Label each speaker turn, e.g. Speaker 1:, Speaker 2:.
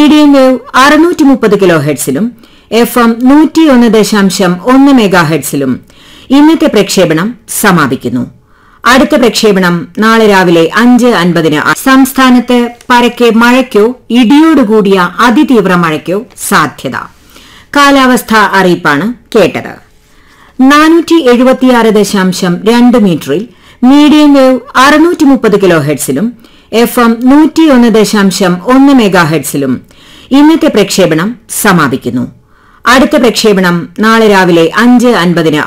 Speaker 1: medium wave അറുന്നൂറ്റി മുപ്പത് kilo ഹെഡ്സിലും F M നൂറ്റിയൊന്ന് ദശാംശം ഒന്ന് മെഗാ ഹെഡ്സിലും ഇന്നത്തെ പ്രക്ഷേപണം സമാപിക്കുന്നു അടുത്ത പ്രക്ഷേപണം നാളെ രാവിലെ അഞ്ച് അൻപതിന് സംസ്ഥാനത്ത് പരക്കെ മഴയ്ക്കോ ഇടിയോടുകൂടിയ അതിതീവ്ര മഴയ്ക്കോ സാധ്യത കാലാവസ്ഥാ അറിയിപ്പാണ് കേട്ടത് നാനൂറ്റി എഴുപത്തിയാറ് ദശാംശം രണ്ട് മീറ്ററിൽ മീഡിയം വേവ് അറുന്നൂറ്റി മുപ്പത് കിലോ ഹെഡ്സിലും എഫ് എം നൂറ്റിയൊന്ന് ദശാംശം ഒന്ന് മെഗാ ഹെഡ്സിലും ഇന്നത്തെ പ്രക്ഷേപണം സമാപിക്കുന്നു അടുത്ത പ്രക്ഷേപണം നാളെ രാവിലെ അഞ്ച് അൻപതിന്